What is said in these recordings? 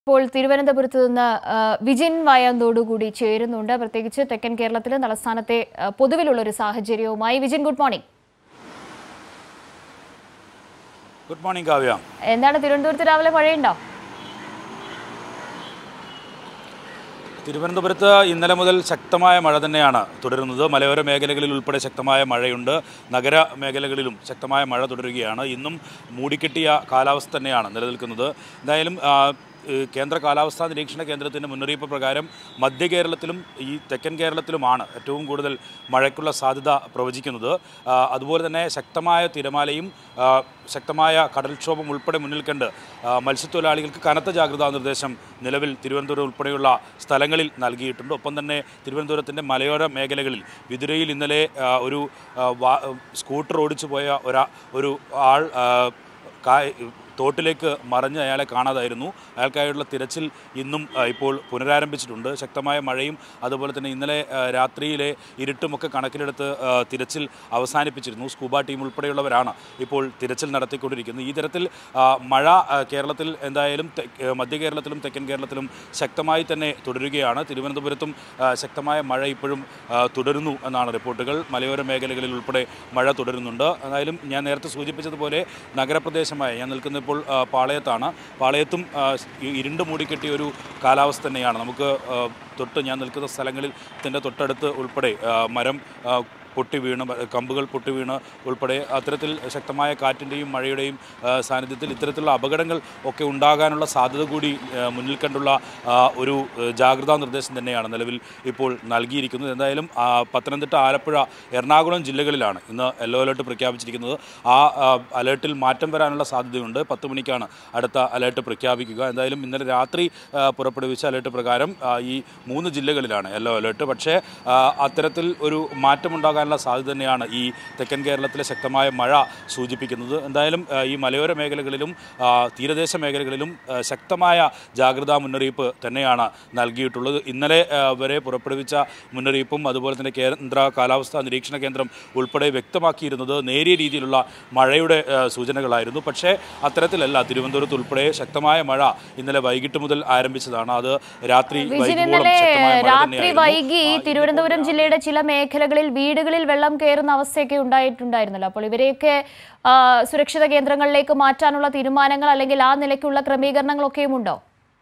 ഇപ്പോൾ തിരുവനന്തപുരത്ത് നിന്ന് ആ, വിജിൻ വായാന്തോടുകൂടി ചേരുന്നുണ്ട് പ്രത്യേകിച്ച് തെക്കൻ കേരളത്തിലെ തലസ്ഥാനത്തെ ആ, പൊതുവിലുള്ള ഒരു സാഹചര്യവുമായി Vijin good morning good morning Kavya എന്താണ് തിരുവനന്തപുരത്ത് രാവിലെ മഴയുണ്ടോ തിരുവനന്തപുരത്ത് ഇന്നലെ മുതൽ ശക്തമായ മഴ തന്നെയാണ് തുടരുന്നത് മലയോര മേഖലകളിൽ ഉൾപ്പെടെ ശക്തമായ മഴയുണ്ട് നഗര മേഖലകളിലും ശക്തമായ മഴ തുടരുകയാണ് ഇന്നും മൂടിക്കെട്ടിയ കാലാവസ്ഥ തന്നെയാണ് നിലനിൽക്കുന്നത് എന്തായാലും ആ, ഏഹ് കേന്ദ്ര കാലാവസ്ഥാ നിരീക്ഷണ കേന്ദ്രത്തിൻ്റെ മുന്നറിയിപ്പ് പ്രകാരം മധ്യ കേരളത്തിലും ഈ തെക്കൻ കേരളത്തിലുമാണ് ഏറ്റവും കൂടുതൽ മഴയ്ക്കുള്ള സാധ്യത പ്രവചിക്കുന്നത് ആ, അതുപോലെ തന്നെ ശക്തമായ തിരമാലയും ആ, ശക്തമായ കടൽക്ഷോഭം ഉൾപ്പെടെ മുന്നിൽ കണ്ട് ആ, മത്സ്യത്തൊഴിലാളികൾക്ക് കനത്ത ജാഗ്രതാ നിർദ്ദേശം നിലവിൽ തിരുവനന്തപുരം ഉൾപ്പെടെയുള്ള സ്ഥലങ്ങളിൽ നൽകിയിട്ടുണ്ട് ഒപ്പം തന്നെ തിരുവനന്തപുരത്തിൻ്റെ മലയോര മേഖലകളിൽ വിതുരയിൽ ഇന്നലെ ആ, ഒരു ആ, വാ- സ്കൂട്ടർ ഓടിച്ചു പോയ ഒരാ ഒരു ആൾ ആ, കായ് തോട്ടിലേക്ക് മറിഞ്ഞ് അയാളെ കാണാതായിരുന്നു അയാൾക്കായുള്ള തിരച്ചിൽ ഇന്നും ആ, ഇപ്പോൾ പുനരാരംഭിച്ചിട്ടുണ്ട് ശക്തമായ മഴയും അതുപോലെ തന്നെ ഇന്നലെ ആ, രാത്രിയിലെ ഇരുട്ടുമൊക്കെ കണക്കിലെടുത്ത് ആ, തിരച്ചിൽ അവസാനിപ്പിച്ചിരുന്നു സ്കൂബ ടീം ഉൾപ്പെടെയുള്ളവരാണ് ഇപ്പോൾ തിരച്ചിൽ നടത്തിക്കൊണ്ടിരിക്കുന്നത് ഈ തരത്തിൽ ആ, മഴ ആ, കേരളത്തിൽ എന്തായാലും തെ- ഏ, മധ്യ കേരളത്തിലും തെക്കൻ കേരളത്തിലും ശക്തമായി തന്നെ തുടരുകയാണ് തിരുവനന്തപുരത്തും ആ, ശക്തമായ മഴ ഇപ്പോഴും ആ, തുടരുന്നു എന്നാണ് റിപ്പോർട്ടുകൾ മലയോര മേഖലകളിൽ ഉൾപ്പെടെ മഴ തുടരുന്നുണ്ട് എന്തായാലും ഞാൻ നേരത്തെ സൂചിപ്പിച്ചതുപോലെ നഗരപ്രദേശമായ ഞാൻ നിൽക്കുന്ന ഇപ്പോൾ ആ, പാളയത്താണ് പാളയത്തും ആ, ഇ- ഇരുണ്ട് മൂടിക്കെട്ടിയ ഒരു കാലാവസ്ഥ തന്നെയാണ് നമുക്ക് ആ, തൊട്ട് ഞാൻ നിൽക്കുന്ന സ്ഥലങ്ങളിൽ ഇതിൻ്റെ തൊട്ടടുത്ത് ഉൾപ്പെടെ ആ, മരം ആ, പൊട്ടി വീണ് മ- കമ്പുകൾ പൊട്ടി വീണ് ഉൾപ്പെടെ അത്തരത്തിൽ ശക്തമായ കാറ്റിൻ്റെയും മഴയുടെയും ആ, സാന്നിധ്യത്തിൽ ഇത്തരത്തിലുള്ള അപകടങ്ങൾ ഒക്കെ ഉണ്ടാകാനുള്ള സാധ്യത കൂടി ആ, മുന്നിൽ കണ്ടുള്ള ആ, ഒരു ആ, ജാഗ്രതാ നിർദ്ദേശം തന്നെയാണ് നിലവിൽ ഇപ്പോൾ നൽകിയിരിക്കുന്നത് എന്തായാലും ആ, പത്തനംതിട്ട ആലപ്പുഴ എറണാകുളം ജില്ലകളിലാണ് ഇന്ന് യെല്ലോ അലേർട്ട് പ്രഖ്യാപിച്ചിരിക്കുന്നത് ആ ആ, അലേർട്ടിൽ മാറ്റം വരാനുള്ള സാധ്യതയുണ്ട് പത്ത് മണിക്കാണ് അടുത്ത അലേർട്ട് പ്രഖ്യാപിക്കുക എന്തായാലും ഇന്നലെ രാത്രി ആ, പുറപ്പെടുവിച്ച അലേർട്ട് പ്രകാരം ആ, ഈ മൂന്ന് ജില്ലകളിലാണ് യെല്ലോ അലേർട്ട് പക്ഷേ ആ, അത്തരത്തിൽ ഒരു മാറ്റമുണ്ടാകാനുള്ള സാധ്യത തന്നെയാണ് ഈ തെക്കൻ കേരളത്തിലെ ശക്തമായ മഴ സൂചിപ്പിക്കുന്നത് എന്തായാലും ആ, ഈ മലയോര മേഖലകളിലും ആ, തീരദേശ മേഖലകളിലും ആ, ശക്തമായ ജാഗ്രതാ മുന്നറിയിപ്പ് തന്നെയാണ് നൽകിയിട്ടുള്ളത് ഇന്നലെ ആ, വരെ പുറപ്പെടുവിച്ച മുന്നറിയിപ്പും അതുപോലെ തന്നെ കേന്ദ്ര കാലാവസ്ഥാ നിരീക്ഷണ കേന്ദ്രം ഉൾപ്പെടെ വ്യക്തമാക്കിയിരുന്നത് നേരിയ രീതിയിലുള്ള മഴയുടെ ആ, സൂചനകളായിരുന്നു പക്ഷേ അത്തരത്തിലല്ല തിരുവനന്തപുരത്ത് ഉൾപ്പെടെ ശക്തമായ മഴ ഇന്നലെ വൈകിട്ട് മുതൽ ആരംഭിച്ചതാണ് അത് രാത്രി വിജിൻ വൈകുവോളം ഇന്നലെ ശക്തമായ മഴ രാത്രി തന്നെയായിരുന്നു. വൈകി ആ, തിരുവനന്തപുരം ജില്ലയുടെ ചില മേഖലകളിൽ വീടുകളിൽ വെള്ളം കയറുന്ന അവസ്ഥയൊക്കെ ഉണ്ടായിട്ടുണ്ടായിരുന്നല്ലോ അപ്പോൾ ഇവരെയൊക്കെ ആ, സുരക്ഷിത കേന്ദ്രങ്ങളിലേക്ക് മാറ്റാനുള്ള തീരുമാനങ്ങൾ അല്ലെങ്കിൽ ആ നിലയ്ക്കുള്ള ക്രമീകരണങ്ങളൊക്കെയും ഉണ്ടോ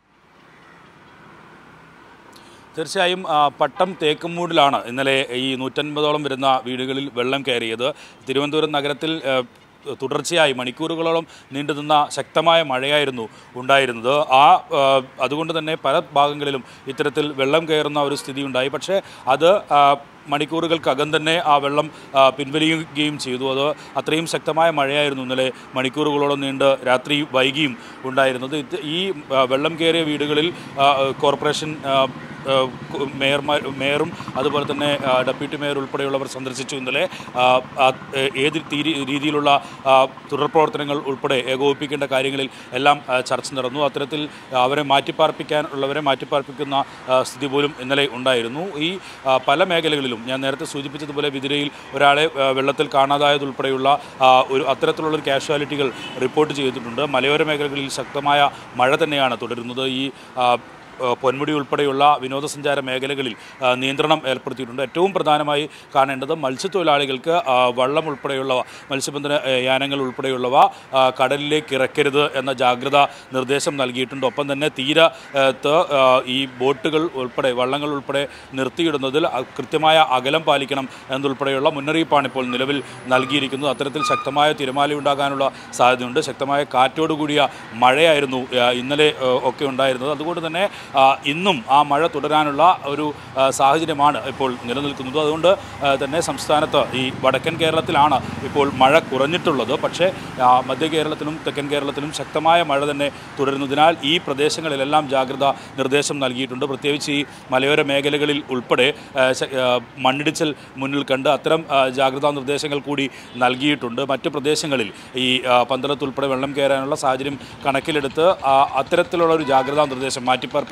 തീർച്ചയായും ആ, പട്ടം തേക്കുമൂടിലാണ് ഇന്നലെ ഈ നൂറ്റൻപതോളം വരുന്ന വീടുകളിൽ വെള്ളം കയറിയത് തിരുവനന്തപുരം നഗരത്തിൽ ആ, തുടർച്ചയായി മണിക്കൂറുകളോളം നീണ്ടുനിന്ന ശക്തമായ മഴയായിരുന്നു ഉണ്ടായിരുന്നത് ആ ആ, അതുകൊണ്ട് തന്നെ പല ഭാഗങ്ങളിലും ഇത്തരത്തിൽ വെള്ളം കയറുന്ന ഒരു സ്ഥിതി ഉണ്ടായി പക്ഷേ അത് ആ, മണിക്കൂറുകൾക്കകം തന്നെ ആ വെള്ളം ആ, പിൻവലിയുകയും ചെയ്തു അത് അത്രയും ശക്തമായ മഴയായിരുന്നു ഇന്നലെ മണിക്കൂറുകളോളം നീണ്ട് രാത്രി വൈകിയും ഉണ്ടായിരുന്നത് ഇത് ഈ ആ, വെള്ളം കയറിയ വീടുകളിൽ ആ, കോർപ്പറേഷൻ ആ, ആ, കു- മേയർമാർ മേയറും അതുപോലെ തന്നെ ആ, ഡെപ്യൂട്ടി മേയർ ഉൾപ്പെടെയുള്ളവർ സന്ദർശിച്ചു ഇന്നലെ ആ, ആ, ഏത് തീരി രീതിയിലുള്ള ആ, തുടർ പ്രവർത്തനങ്ങൾ ഉൾപ്പെടെ ഏകോപിപ്പിക്കേണ്ട കാര്യങ്ങളിൽ എല്ലാം ആ, ചർച്ച നടന്നു അത്തരത്തിൽ അവരെ മാറ്റിപ്പാർപ്പിക്കാൻ ഉള്ളവരെ മാറ്റിപ്പാർപ്പിക്കുന്ന ആ, സ്ഥിതി പോലും ഇന്നലെ ഉണ്ടായിരുന്നു ഈ ആ, പല മേഖലകളിലും ഞാൻ നേരത്തെ സൂചിപ്പിച്ചതുപോലെ വിതിരയിൽ ഒരാളെ ആ, വെള്ളത്തിൽ കാണാതായതുൾപ്പെടെയുള്ള ആ, ഒരു അത്തരത്തിലുള്ള ഒരു കാഷ്വാലിറ്റികൾ റിപ്പോർട്ട് ചെയ്തിട്ടുണ്ട് മലയോര മേഖലകളിൽ ശക്തമായ മഴ തന്നെയാണ് തുടരുന്നത് ഈ ആ, ആ, പൊന്മുടി ഉൾപ്പെടെയുള്ള വിനോദസഞ്ചാര മേഖലകളിൽ ആ, നിയന്ത്രണം ഏർപ്പെടുത്തിയിട്ടുണ്ട് ഏറ്റവും പ്രധാനമായി കാണേണ്ടത് മത്സ്യത്തൊഴിലാളികൾക്ക് ആ, വള്ളം ഉൾപ്പെടെയുള്ളവ മത്സ്യബന്ധന ആ, യാനങ്ങൾ ഉൾപ്പെടെയുള്ളവ ആ, കടലിലേക്ക് ഇറക്കരുത് എന്ന ജാഗ്രതാ നിർദ്ദേശം നൽകിയിട്ടുണ്ട് ഒപ്പം തന്നെ തീരത്ത് ആ, ഈ ബോട്ടുകൾ ഉൾപ്പെടെ വള്ളങ്ങൾ ഉൾപ്പെടെ നിർത്തിയിടുന്നതിൽ അ- കൃത്യമായ അകലം പാലിക്കണം എന്നുൾപ്പെടെയുള്ള മുന്നറിയിപ്പാണ് ഇപ്പോൾ നിലവിൽ നൽകിയിരിക്കുന്നത് അത്തരത്തിൽ ശക്തമായ തിരമാല ഉണ്ടാകാനുള്ള സാധ്യതയുണ്ട് ശക്തമായ കാറ്റോടുകൂടിയ മഴയായിരുന്നു ആ, ഇന്നലെ ആ, ഒക്കെ ഉണ്ടായിരുന്നത് അതുകൊണ്ട് തന്നെ ആ, ഇന്നും ആ മഴ തുടരാനുള്ള ഒരു ആ, സാഹചര്യമാണ് ഇപ്പോൾ നിലനിൽക്കുന്നത് അതുകൊണ്ട് ആ, തന്നെ സംസ്ഥാനത്ത് ഈ വടക്കൻ കേരളത്തിലാണ് ഇപ്പോൾ മഴ കുറഞ്ഞിട്ടുള്ളത് പക്ഷേ ആ, മധ്യ കേരളത്തിലും തെക്കൻ കേരളത്തിലും ശക്തമായ മഴ തന്നെ തുടരുന്നതിനാൽ ഈ പ്രദേശങ്ങളിലെല്ലാം ജാഗ്രതാ നിർദ്ദേശം നൽകിയിട്ടുണ്ട് പ്രത്യേകിച്ച് ഈ മലയോര മേഖലകളിൽ ഉൾപ്പെടെ ആ, ശ- ആ, മണ്ണിടിച്ചിൽ മുന്നിൽ കണ്ട് അത്തരം ആ, ജാഗ്രതാ നിർദ്ദേശങ്ങൾ കൂടി നൽകിയിട്ടുണ്ട് മറ്റ് പ്രദേശങ്ങളിൽ ഈ ആ, പന്തളത്ത് ഉൾപ്പെടെ വെള്ളം കയറാനുള്ള സാഹചര്യം കണക്കിലെടുത്ത് ആ, അത്തരത്തിലുള്ള ഒരു ജാഗ്രതാ നിർദ്ദേശം മാറ്റിപ്പാർപ്പിക്കാൻ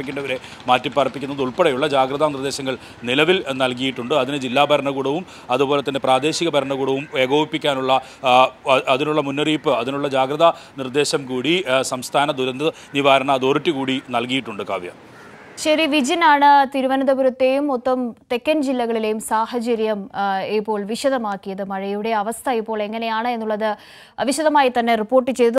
മാറ്റിപ്പാർപ്പിക്കേണ്ടവരെ മാറ്റിപ്പാർപ്പിക്കുന്നത് ഉൾപ്പെടെയുള്ള ജാഗ്രതാ നിർദ്ദേശങ്ങൾ നിലവിൽ നൽകിയിട്ടുണ്ട് അതിന് ജില്ലാ ഭരണകൂടവും അതുപോലെ തന്നെ പ്രാദേശിക ഭരണകൂടവും ഏകോപിപ്പിക്കാനുള്ള ആ, അ- അതിനുള്ള മുന്നറിയിപ്പ് അതിനുള്ള ജാഗ്രതാ നിർദ്ദേശം കൂടി ആ, സംസ്ഥാന ദുരന്ത നിവാരണ അതോറിറ്റി കൂടി നൽകിയിട്ടുണ്ട് കാവ്യ ശരി വിജിനാണ് തിരുവനന്തപുരത്തെയും മൊത്തം തെക്കൻ ജില്ലകളിലെയും സാഹചര്യം ആ, ഇപ്പോൾ വിശദമാക്കിയത് മഴയുടെ അവസ്ഥ ഇപ്പോൾ എങ്ങനെയാണ് എന്നുള്ളത് വിശദമായി തന്നെ റിപ്പോർട്ട് ചെയ്തു